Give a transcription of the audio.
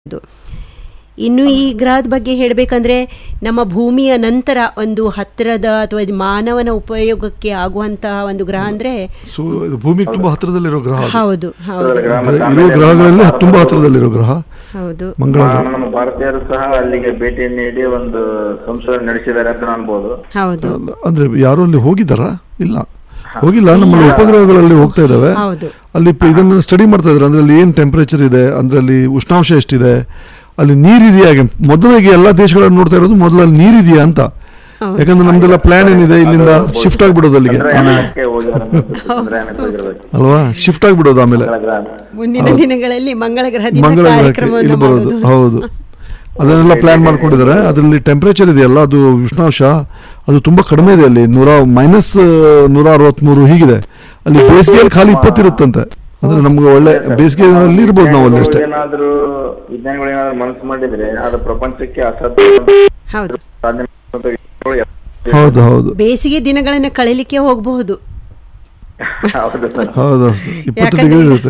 ಇದು. ಇನ್ನು ಈ ಗ್ರಹದ ಬಗ್ಗೆ ಹೇಳಬೇಕಂದ್ರೆ ನಮ್ಮ ಭೂಮಿಯ ನಂತರ ಒಂದು ಹತ್ತಿರದ ಅಥವಾ ಇದು ಮಾನವನ ಉಪಯೋಗಕ್ಕೆ ಆಗುವಂತಹ ಒಂದು ಗ್ರಹ ಅಂದ್ರೆ ಸೊ ಇದು ಭೂಮಿಗೆ ತುಂಬಾ ಹತ್ರದಲ್ಲಿರೋ ಗ್ರಹ ಅದು. ಹೌದು ಹೌದು ಅಂದ್ರೆ ಇರೋ ಗ್ರಹಗಳಲ್ಲಿ ತುಂಬಾ ಹತ್ರದಲ್ಲಿರೋ ಗ್ರಹ ಹೌದು ಮಂಗಳ ಗ್ರಹ ನಮ್ಮ ಭಾರತೀಯರು ಸಹ ಅಲ್ಲಿಗೆ ಭೇಟಿ ನೀಡಿ ಒಂದು ಸಂಶೋಧನೆ ನಡೆಸಿದ್ದಾರೆ ಅಂತ ಅನ್ಬೋದು ಹೌದು ಅಲ್ಲ, ಅಂದ್ರೆ ಯಾರು ಅಲ್ಲಿ ಹೋಗಿದ್ದಾರಾ ಇಲ್ಲ ಹೋಗಿಲ್ಲ ನಮ್ಮ ಉಪಗ್ರಹಗಳಲ್ಲಿ ಹೋಗ್ತಾ ಇದಾವೆ ಹೌದು ಅಲ್ಲಿ ಪ- ಇದನ್ನ ಸ್ಟಡಿ ಮಾಡ್ತಾ ಇದ್ದಾರೆ ಅಂದ್ರೆ ಅಲ್ಲಿ ಏನ್ ಟೆಂಪರೇಚರ್ ಇದೆ ಅಂದ್ರೆ ಅಲ್ಲಿ ಉಷ್ಣಾಂಶ ಎಷ್ಟಿದೆ ಅಲ್ಲಿ ನೀರಿದೆಯಾ ಹಾಗೆ ಮೊದಲಿಗೆ ಎಲ್ಲಾ ದೇಶಗಳನ್ನು ನೋಡ್ತಾ ಇರೋದು ಮೊದಲು ಅಲ್ಲಿ ನೀರಿದೆಯಾ ಅಂತ ಹೌದು. ಯಾಕಂದ್ರೆ ನಮ್ದೆಲ್ಲ ಪ್ಲಾನ್ ಏನಿದೆ ಇಲ್ಲಿಂದ ಶಿಫ್ಟ್ ಆಗ್ಬಿಡೋದು ಅಲ್ಲಿಗೆ ಆಮೇಲೆ ಚಂದ್ರಯಾನಕ್ಕೆ ಹೋಗಿದ್ದಾರೆ ಅಂತ ಚಂದ್ರಯಾನಕ್ಕೆ ಹೋಗಿರ್ಬೇಕು ಅಲ್ವಾ ಶಿಫ್ಟ್ ಆಗ್ಬಿಡೋದು ಆಮೇಲೆ ಮಂಗಳ ಗ್ರಹ ಮುಂದಿನ ದಿನಗಳಲ್ಲಿ ಮಂಗಳ ಗ್ರಹದಿಂದ ಮಂಗಳ ಗ್ರಹಕ್ಕೆ ಕಾರ್ಯಕ್ರಮವನ್ನು ಇಲ್ಲಿ ಬರೋದು ಮಾಡೋದು ಹೌದು ಅದನ್ನೆಲ್ಲ ಪ್ಲಾನ್ ಮಾಡ್ಕೊಂಡಿದ್ದಾರೆ ಅದರಲ್ಲಿ ಟೆಂಪರೇಚರ್ ಇದೆಯಲ್ಲ ಅದು ಉಷ್ಣಾಂಶ ಅದು ತುಂಬಾ ಕಡಿಮೆ ಇದೆ ಅಲ್ಲಿ ನೂರ ಮೈನಸ್ ನೂರ ಅರವತ್ಮೂರು ಹೀಗಿದೆ ಅಲ್ಲಿ ಬೇಸಿಗೆಯಲ್ಲಿ ಖಾಲಿ ಇಪ್ಪತ್ತಿರುತ್ತಂತೆ ಅಂದ್ರೆ ನಮ್ಗೆ ಒಳ್ಳೆ ಬೇಸಿಗೆಯಲ್ಲಿ ಇರ್ಬೋದು ನಾವು ಅಲ್ಲಿ ಅಷ್ಟೇ ಏನಾದ್ರೂ ವಿಜ್ಞಾನಿಗಳು ಏನಾದ್ರು ಮನಸ್ಸು ಮಾಡಿದ್ರೆ ಅದು ಪ್ರಪಂಚಕ್ಕೆ ಅಸಾಧ್ಯ ಹೌದು ಸಾಧನೆ ಮಾಡುವಂತ ವಿಜ್ಞಾನಿಗಳು ಎಷ್ಟೋ ಹೌದು ಹೌದು ಬೇಸಿಗೆ ದಿನಗಳನ್ನು ಕಳೀಲಿಕ್ಕೆ ಹೋಗಬಹುದು ಹೌದು ಸರ್ ಹೌದು ಅಷ್ಟು ಇಪ್ಪತ್ತು ಯಾಕಂದ್ರೆ- ಡಿಗ್ರಿ ಇರುತ್ತೆ